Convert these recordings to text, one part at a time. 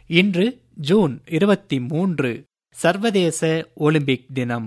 இன்று ஜூன் இருபத்தி மூன்று சர்வதேச ஒலிம்பிக் தினம்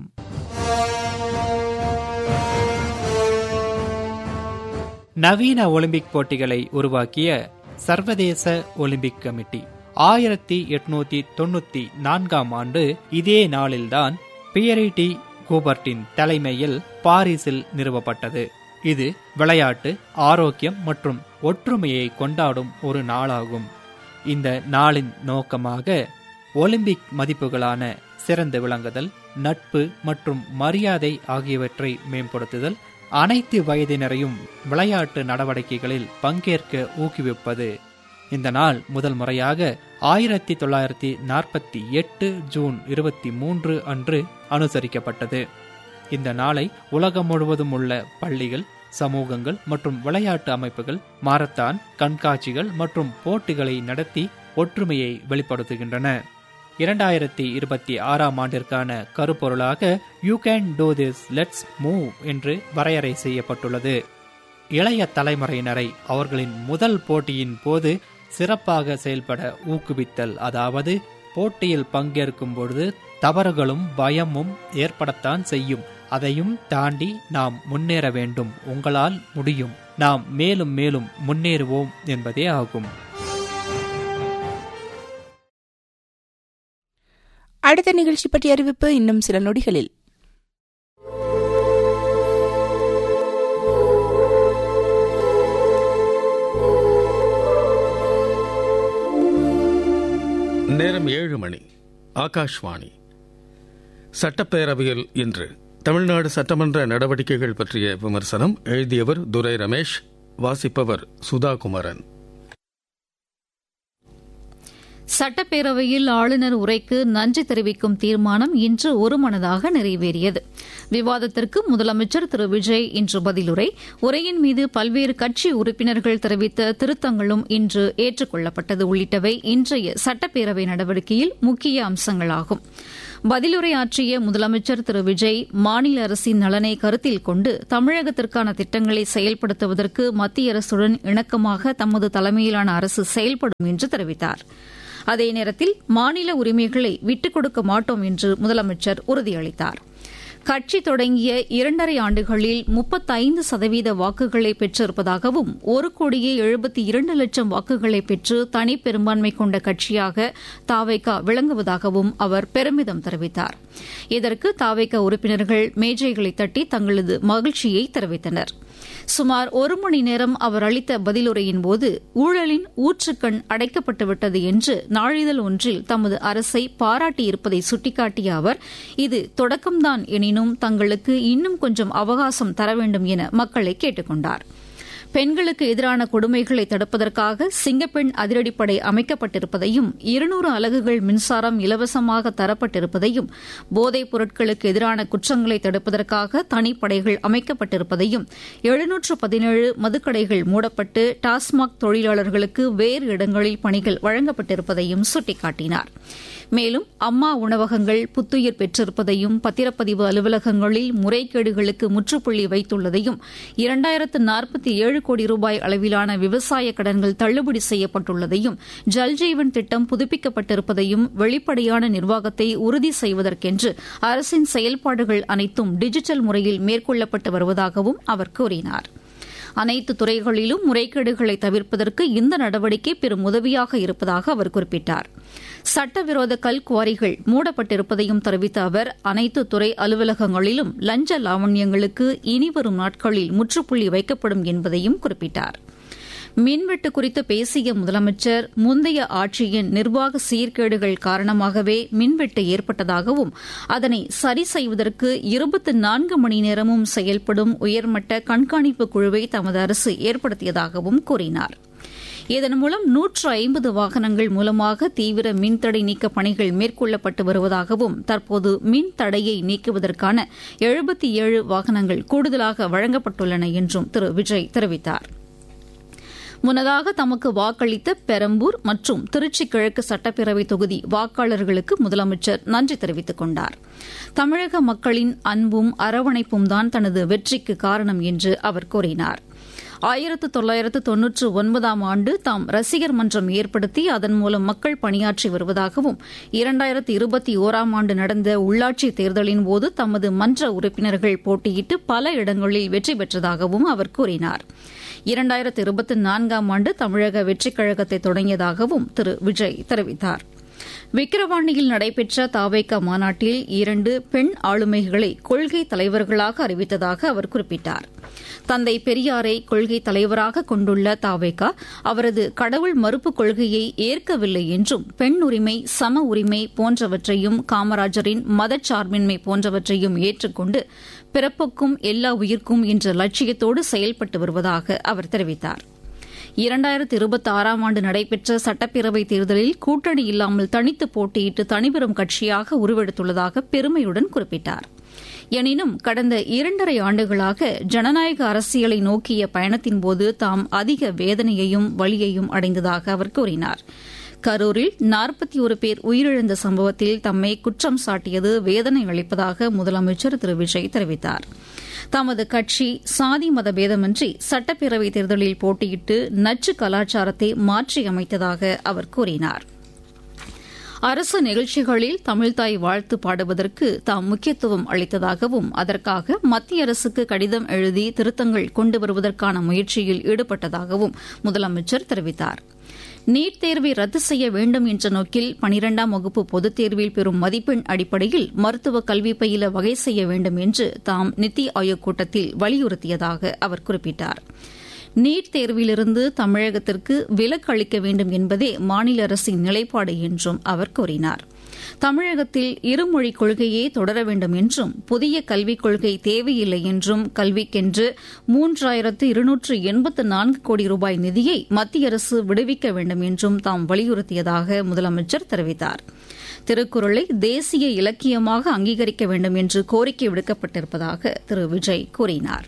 நவீன ஒலிம்பிக் போட்டிகளை உருவாக்கிய சர்வதேச ஒலிம்பிக் கமிட்டி ஆயிரத்தி எட்நூத்தி தொண்ணூத்தி நான்காம் ஆண்டு இதே நாளில்தான் பியரி டி கூபர்ட்டின் தலைமையில் பாரிஸில் நிறுவப்பட்டது இது விளையாட்டு ஆரோக்கியம் மற்றும் ஒற்றுமையை கொண்டாடும் ஒரு நாளாகும் இந்த நாளின் நோக்கமாக ஒலிம்பிக் மதிப்புகளான சிறந்து விளங்குதல் நட்பு மற்றும் மரியாதை ஆகியவற்றை மேம்படுத்துதல் அனைத்து வயதினரையும் விளையாட்டு நடவடிக்கைகளில் பங்கேற்க ஊக்குவிப்பது இந்த நாள் முதல் முறையாக ஆயிரத்தி தொள்ளாயிரத்தி நாற்பத்தி எட்டு ஜூன் இருபத்தி மூன்று அன்று அனுசரிக்கப்பட்டது இந்த நாளை உலகம் முழுவதும் உள்ள பள்ளிகள் சமூகங்கள் மற்றும் விளையாட்டு அமைப்புகள் மாரத்தான் கண்காட்சிகள் மற்றும் போட்டிகளை நடத்தி ஒற்றுமையை வெளிப்படுத்துகின்றன இரண்டாயிரத்தி இருபத்தி ஆறாம் ஆண்டிற்கான கருப்பொருளாக you can do this let's move என்று வரையறை செய்யப்பட்டுள்ளது இளைய தலைமுறையினரை அவர்களின் முதல் போட்டியின் போது சிறப்பாக செயல்பட ஊக்குவித்தல் அதாவது போட்டியில் பங்கேற்கும் பொழுது தவறுகளும் பயமும் ஏற்படத்தான் செய்யும் அதையும் தாண்டி நாம் முன்னேற வேண்டும் உங்களால் முடியும் நாம் மேலும் மேலும் முன்னேறுவோம் என்பதே ஆகும் அடுத்த நிகழ்ச்சி பற்றிய அறிவிப்பு இன்னும் சில நொடிகளில் நேரம் ஏழு மணி ஆகாஷ்வாணி சட்டப்பேரவையில் இன்று தமிழ்நாடு சட்டமன்ற நடவடிக்கைகள் பற்றிய விமர்சனம் எழுதியவர் துரை ரமேஷ் வாசிப்பவர் சுதா குமரன் சட்டப்பேரவையில் ஆளுநர் உரைக்கு நன்றி தெரிவிக்கும் தீர்மானம் இன்று ஒருமனதாக நிறைவேறியது விவாதத்திற்கு முதலமைச்சர் திரு விஜய் இன்று பதிலுரை உரையின் மீது பல்வேறு கட்சி உறுப்பினர்கள் தெரிவித்த திருத்தங்களும் இன்று ஏற்றுக்கொள்ளப்பட்டது உள்ளிட்டவை இன்றைய சட்டப்பேரவை நடவடிக்கையில் முக்கிய அம்சங்களாகும் பதிலுரையாற்றிய முதலமைச்சர் திரு விஜய் மாநில அரசின் நலனை கருத்தில் கொண்டு தமிழகத்திற்கான திட்டங்களை செயல்படுத்துவதற்கு மத்திய அரசுடன் இணக்கமாக தமது தலைமையிலான அரசு செயல்படும் என்று தெரிவித்தார் அதே நேரத்தில் மாநில உரிமைகளை விட்டுக் கொடுக்க மாட்டோம் என்று முதலமைச்சர் உறுதியளித்தார் கட்சி தொடங்கிய இரண்டரை ஆண்டுகளில் முப்பத்தைந்து சதவீத வாக்குகளை பெற்றிருப்பதாகவும் ஒரு கோடியே எழுபத்தி இரண்டு லட்சம் வாக்குகளை பெற்று தனிப்பெரும்பான்மை கொண்ட கட்சியாக தாவைக்கா விளங்குவதாகவும் அவர் பெருமிதம் தெரிவித்தார் இதற்கு தாவைக்கா உறுப்பினர்கள் மேஜைகளை தட்டி தங்களது மகிழ்ச்சியை தெரிவித்தனர் சுமார் ஒரு மணி நேரம் அவர் அளித்த பதிலுரையின் போது ஊழலின் ஊற்றுக்கண் அடைக்கப்பட்டுவிட்டது என்று நாளிதழ் ஒன்றில் தமது அரசை பாராட்டியிருப்பதை சுட்டிக்காட்டிய அவர் இது தொடக்கம்தான் எனினும் தங்களுக்கு இன்னும் கொஞ்சம் அவகாசம் தர வேண்டும் என மக்களை கேட்டுக் கொண்டார் பெண்களுக்கு எதிரான கொடுமைகளை தடுப்பதற்காக சிங்கப்பெண் அதிரடிப்படை அமைக்கப்பட்டிருப்பதையும் இருநூறு அலகுகள் மின்சாரம் இலவசமாக தரப்பட்டிருப்பதையும் போதைப் பொருட்களுக்கு எதிரான குற்றங்களை தடுப்பதற்காக தனிப்படைகள் அமைக்கப்பட்டிருப்பதையும் எழுநூற்று பதினேழு மதுக்கடைகள் மூடப்பட்டு டாஸ்மாக் தொழிலாளர்களுக்கு வேறு இடங்களில் பணிகள் வழங்கப்பட்டிருப்பதையும் சுட்டிக்காட்டினார் மேலும் அம்மா உணவகங்கள் புத்துயிர் பெற்றிருப்பதையும் பத்திரப்பதிவு அலுவலகங்களில் முறைகேடுகளுக்கு முற்றுப்புள்ளி வைத்துள்ளதையும் இரண்டாயிரத்து நாற்பத்தி ஏழு கோடி ரூபாய் அளவிலான விவசாய கடன்கள் தள்ளுபடி செய்யப்பட்டுள்ளதையும் ஜல்ஜீவன் திட்டம் புதுப்பிக்கப்பட்டிருப்பதையும் வெளிப்படையான நிர்வாகத்தை உறுதி செய்வதற்கென்று அரசின் செயல்பாடுகள் அனைத்தும் டிஜிட்டல் முறையில் மேற்கொள்ளப்பட்டு வருவதாகவும் அவர் கூறினார் அனைத்து துறைகளிலும் முறைகேடுகளை தவிர்ப்பதற்கு இந்த நடவடிக்கை பெரும் உதவியாக இருப்பதாக அவர் குறிப்பிட்டார் சட்டவிரோத கல் குவாரிகள் மூடப்பட்டிருப்பதையும் தெரிவித்த அவர் அனைத்து துறை அலுவலகங்களிலும் லஞ்ச லாவண்யங்களுக்கு இனிவரும் நாட்களில் முற்றுப்புள்ளி வைக்கப்படும் என்பதையும் குறிப்பிட்டார் மின்வெட்டு குறித்து பேசிய முதலமைச்சர் முந்தைய ஆட்சியின் நிர்வாக சீர்கேடுகள் காரணமாகவே மின்வெட்டு ஏற்பட்டதாகவும் அதனை சரி செய்வதற்கு இருபத்தி நான்கு மணி நேரமும் செயல்படும் உயர்மட்ட கண்காணிப்பு குழுவை தமது அரசு ஏற்படுத்தியதாகவும் கூறினார் இதன் மூலம் நூற்று ஐம்பது வாகனங்கள் மூலமாக தீவிர மின்தடை நீக்க பணிகள் மேற்கொள்ளப்பட்டு வருவதாகவும் தற்போது மின் தடையை நீக்குவதற்கான எழுபத்தி ஏழு வாகனங்கள் கூடுதலாக வழங்கப்பட்டுள்ளன என்றும் திரு விஜய் தெரிவித்தாா் முன்னதாக தமக்கு வாக்களித்த பெரம்பூர் மற்றும் திருச்சி கிழக்கு சட்டப்பேரவை தொகுதி வாக்காளர்களுக்கு முதலமைச்சர் நன்றி தெரிவித்துக் கொண்டார் தமிழக மக்களின் அன்பும் அரவணைப்பும் தான் தனது வெற்றிக்கு காரணம் என்று அவர் கூறினார் ஆயிரத்து தொள்ளாயிரத்து தொன்னூற்று ஒன்பதாம் ஆண்டு தாம் ரசிகர் மன்றம் ஏற்படுத்தி அதன் மூலம் மக்கள் பணியாற்றி வருவதாகவும் இரண்டாயிரத்து இருபத்தி ஓராம் ஆண்டு நடந்த உள்ளாட்சி தேர்தலின் போது தமது மன்ற உறுப்பினர்கள் போட்டியிட்டு பல இடங்களில் வெற்றி பெற்றதாகவும் அவர் கூறினார் இரண்டாயிரத்து இருபத்தி நான்காம் ஆண்டு தமிழக வெற்றிக் கழகத்தை தொடங்கியதாகவும் திரு விஜய் தெரிவித்தார் விக்கிரவாண்டியில் நடைபெற்ற தாவேகா மாநாட்டில் இரண்டு பெண் ஆளுமைகளை கொள்கை தலைவர்களாக அறிவித்ததாக அவர் குறிப்பிட்டார் தந்தை பெரியாரை கொள்கை தலைவராக கொண்டுள்ள தாவேகா அவரது கடவுள் மறுப்பு கொள்கையை ஏற்கவில்லை என்றும் பெண் உரிமை சம உரிமை போன்றவற்றையும் காமராஜரின் மதச்சார்பின்மை போன்றவற்றையும் ஏற்றுக்கொண்டு பிறப்புக்கும் எல்லா உயிர்க்கும் என்ற லட்சியத்தோடு செயல்பட்டு வருவதாக அவர் தெரிவித்தார் இரண்டாயிரத்தி இருபத்தி ஆறாம் ஆண்டு நடைபெற்ற சட்டப்பேரவைத் தேர்தலில் கூட்டணி இல்லாமல் தனித்து போட்டியிட்டு தனிபெறும் கட்சியாக உருவெடுத்துள்ளதாக பெருமையுடன் குறிப்பிட்டார் எனினும் கடந்த இரண்டரை ஆண்டுகளாக ஜனநாயக அரசியலை நோக்கிய பயணத்தின்போது தாம் அதிக வேதனையையும் வலியையும் அடைந்ததாக அவர் கூறினார் கரூரில் நாற்பத்தி ஒரு பேர் உயிரிழந்த சம்பவத்தில் தம்மை குற்றம் சாட்டியது வேதனை அளிப்பதாக முதலமைச்சர் திரு விஜய் தெரிவித்தார் தமது கட்சி சாதி மத பேதமின்றி சட்டப்பேரவைத் தேர்தலில் போட்டியிட்டு நச்சு கலாச்சாரத்தை மாற்றியமைத்ததாக அவர் கூறினார் அரசு நிகழ்ச்சிகளில் தமிழ்தாய் வாழ்த்து பாடுவதற்கு தாம் முக்கியத்துவம் அளித்ததாகவும் அதற்காக மத்திய அரசுக்கு கடிதம் எழுதி திருத்தங்கள் கொண்டு வருவதற்கான முயற்சியில் ஈடுபட்டதாகவும் முதலமைச்சர் தெரிவித்தார் நீட் தேர்வை ரத்து செய்ய வேண்டும் என்ற நோக்கில் பனிரெண்டாம் வகுப்பு பொதுத் தேர்வில் பெறும் மதிப்பெண் அடிப்படையில் மருத்துவ கல்வி பயில வகை செய்ய வேண்டும் என்று தாம் நித்தி ஆயோக் கூட்டத்தில் வலியுறுத்தியதாக அவர் குறிப்பிட்டார் நீட் தேர்விலிருந்து தமிழகத்திற்கு விலக்கு அளிக்க வேண்டும் என்பதே மாநில அரசின் நிலைப்பாடு என்றும் அவர் கூறினார் தமிழகத்தில் இருமொழி கொள்கையே தொடர வேண்டும் என்றும் புதிய கல்விக் கொள்கை தேவையில்லை என்றும் கல்விக்கென்று மூன்றாயிரத்து இருநூற்று எண்பத்து நான்கு கோடி ரூபாய் நிதியை மத்திய அரசு விடுவிக்க வேண்டும் என்றும் தாம் வலியுறுத்தியதாக முதலமைச்சர் தெரிவித்தார் திருக்குறளை தேசிய இலக்கியமாக அங்கீகரிக்க வேண்டும் என்று கோரிக்கை விடுக்கப்பட்டிருப்பதாக திரு விஜய் கூறினாா்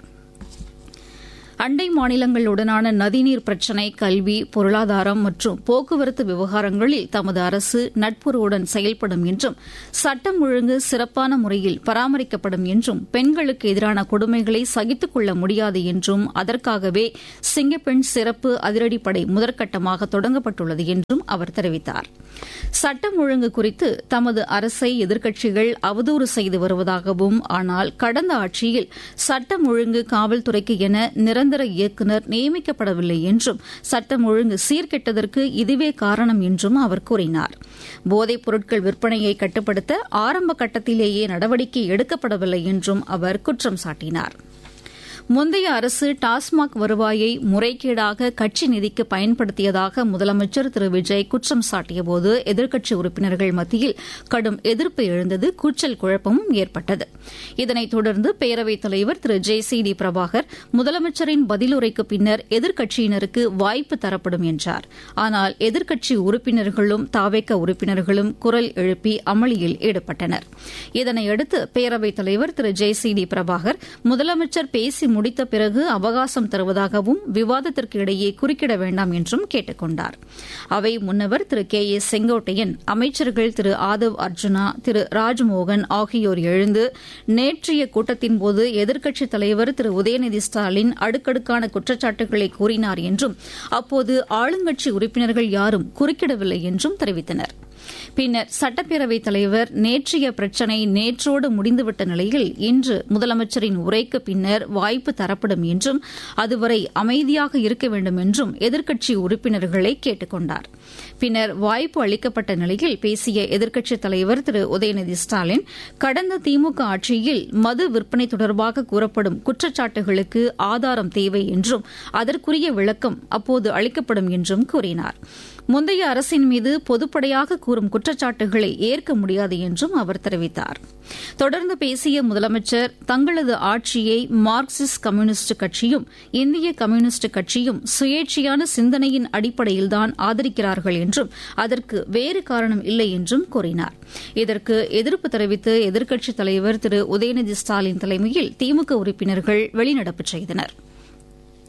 அண்டை மாநிலங்களுடனான நதிநீர் பிரச்சினை கல்வி பொருளாதாரம் மற்றும் போக்குவரத்து விவகாரங்களில் தமது அரசு நட்புறவுடன் செயல்படும் என்றும் சட்டம் ஒழுங்கு சிறப்பான முறையில் பராமரிக்கப்படும் என்றும் பெண்களுக்கு எதிரான கொடுமைகளை சகித்துக் கொள்ள முடியாது என்றும் அதற்காகவே சிங்கப்பெண் சிறப்பு அதிரடிப்படை முதற்கட்டமாக தொடங்கப்பட்டுள்ளது என்றும் அவர் தெரிவித்தார் சட்டம் ஒழுங்கு குறித்து தமது அரசை எதிர்க்கட்சிகள் அவதூறு செய்து வருவதாகவும் ஆனால் கடந்த ஆட்சியில் சட்டம் ஒழுங்கு காவல்துறைக்கு என நிரந்தர இயக்குநர் நியமிக்கப்படவில்லை என்றும் சட்டம் ஒழுங்கு சீர்கெட்டதற்கு இதுவே காரணம் என்றும் அவர் கூறினார் போதைப் பொருட்கள் விற்பனையை கட்டுப்படுத்த ஆரம்ப கட்டத்திலேயே நடவடிக்கை எடுக்கப்படவில்லை என்றும் அவர் குற்றம் சாட்டினார் முந்தைய அரசு டாஸ்மாக் வருவாயை முறைகேடாக கட்சி நிதிக்கு பயன்படுத்தியதாக முதலமைச்சர் திரு விஜய் குற்றம் சாட்டியபோது எதிர்க்கட்சி உறுப்பினர்கள் மத்தியில் கடும் எதிர்ப்பு எழுந்தது கூச்சல் குழப்பமும் ஏற்பட்டது இதனைத் தொடர்ந்து பேரவைத் தலைவர் Thiru J C D Prabhakar முதலமைச்சரின் பதிலுரைக்கு பின்னர் எதிர்க்கட்சியினருக்கு வாய்ப்பு தரப்படும் என்றார் ஆனால் எதிர்க்கட்சி உறுப்பினர்களும் தாவேக்க உறுப்பினர்களும் குரல் எழுப்பி அமளியில் ஈடுபட்டனர் இதனையடுத்து பேரவைத் தலைவர் Thiru J C D Prabhakar முதலமைச்சர் பேசி முடித்த பிறகு அவகாசம் தருவதாகவும் விவாதத்திற்கு இடையே குறுக்கிட வேண்டாம் என்றும் கேட்டுக் கொண்டார் அவை முன்னவர் திரு கே ஏ செங்கோட்டையன் அமைச்சர்கள் திரு ஆதவ் அர்ஜுனா திரு ராஜ்மோகன் ஆகியோர் எழுந்து நேற்றைய கூட்டத்தின்போது எதிர்க்கட்சித் தலைவர் திரு உதயநிதி ஸ்டாலின் அடுக்கடுக்கான குற்றச்சாட்டுகளை கூறினார் என்றும் அப்போது ஆளுங்கட்சி உறுப்பினர்கள் யாரும் குறுக்கிடவில்லை என்றும் தெரிவித்தனர் பின்னர் சட்டப்பேரவைத் தலைவர் நேற்றைய பிரச்சினை நேற்றோடு முடிந்துவிட்ட நிலையில் இன்று முதலமைச்சரின் உரைக்கு பின்னர் வாய்ப்பு தரப்படும் என்றும் அதுவரை அமைதியாக இருக்க வேண்டும் என்றும் எதிர்க்கட்சி உறுப்பினர்களை கேட்டுக் கொண்டார் பின்னர் வாய்ப்பு அளிக்கப்பட்ட நிலையில் பேசிய எதிர்க்கட்சித் தலைவர் திரு உதயநிதி ஸ்டாலின் கடந்த திமுக ஆட்சியில் மது விற்பனை தொடர்பாக கூறப்படும் குற்றச்சாட்டுகளுக்கு ஆதாரம் தேவை என்றும் அதற்குரிய விளக்கம் அப்போது அளிக்கப்படும் என்றும் கூறினார் முந்தைய அரசின் மீது பொதுப்படையாக கூறும் குற்றச்சாட்டுகளை ஏற்க முடியாது என்றும் அவர் தெரிவித்தார் தொடர்ந்து பேசிய முதலமைச்சர் தங்களது ஆட்சியை மார்க்சிஸ்ட் கம்யூனிஸ்ட் கட்சியும் இந்திய கம்யூனிஸ்ட் கட்சியும் சுயேட்சையான சிந்தனையின் அடிப்படையில்தான் ஆதரிக்கிறார்கள் என்றும் அதற்கு வேறு காரணம் இல்லை என்றும் கூறினார் இதற்கு எதிர்ப்பு தெரிவித்து எதிர்க்கட்சித் தலைவர் திரு உதயநிதி ஸ்டாலின் தலைமையில் திமுக உறுப்பினர்கள் வெளிநடப்பு செய்தனா்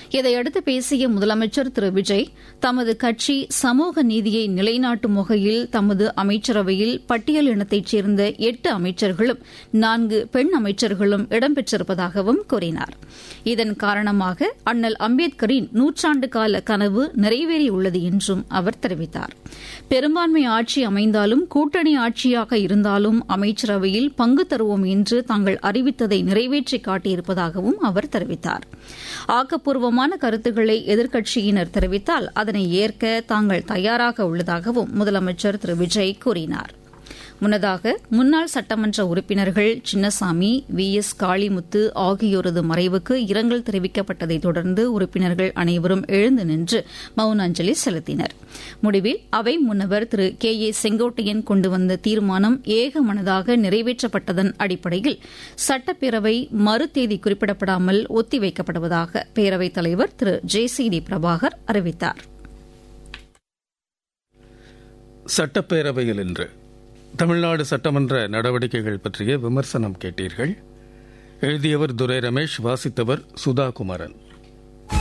இதையடுத்து பேசிய முதலமைச்சர் திரு விஜய் தமது கட்சி சமூக நீதியை நிலைநாட்டும் வகையில் தமது அமைச்சரவையில் பட்டியல் இனத்தைச் சேர்ந்த எட்டு அமைச்சர்களும் நான்கு பெண் அமைச்சர்களும் இடம்பெற்றிருப்பதாகவும் கூறினார் இதன் காரணமாக அண்ணல் அம்பேத்கரின் நூற்றாண்டு கால கனவு நிறைவேறியுள்ளது என்றும் அவர் தெரிவித்தார் பெரும்பான்மை ஆட்சி அமைந்தாலும் கூட்டணி ஆட்சியாக இருந்தாலும் அமைச்சரவையில் பங்கு தருவோம் என்று தாங்கள் அறிவித்ததை நிறைவேற்றி காட்டியிருப்பதாகவும் அவர் தெரிவித்தார் ஆக்கப்பூர்வமான கருத்துக்களை எதிர்க்கட்சியினர் தெரிவித்தால் அதனை ஏற்க தாங்கள் தயாராக உள்ளதாகவும் முதலமைச்சர் திரு விஜய் கூறினார் முன்னதாக முன்னாள் சட்டமன்ற உறுப்பினர்கள் சின்னசாமி வி எஸ் காளிமுத்து ஆகியோரது மறைவுக்கு இரங்கல் தெரிவிக்கப்பட்டதைத் தொடர்ந்து உறுப்பினர்கள் அனைவரும் எழுந்து நின்று மௌன அஞ்சலி செலுத்தினர் முடிவில் அவை முன்னவர் திரு கே ஏ செங்கோட்டையன் கொண்டு வந்த தீர்மானம் ஏகமனதாக நிறைவேற்றப்பட்டதன் அடிப்படையில் சட்டப்பேரவை மறு தேதி குறிப்பிடப்படாமல் ஒத்திவைக்கப்படுவதாக பேரவைத் தலைவர் Thiru J C D Prabhakar அறிவித்தார் சட்டப்பேரவையில் இன்று தமிழ்நாடு சட்டமன்ற நடவடிக்கைகள் பற்றிய விமர்சனம் கேட்டீர்கள் எழுதியவர் துரை ரமேஷ் வாசித்தவர் சுதா குமரன்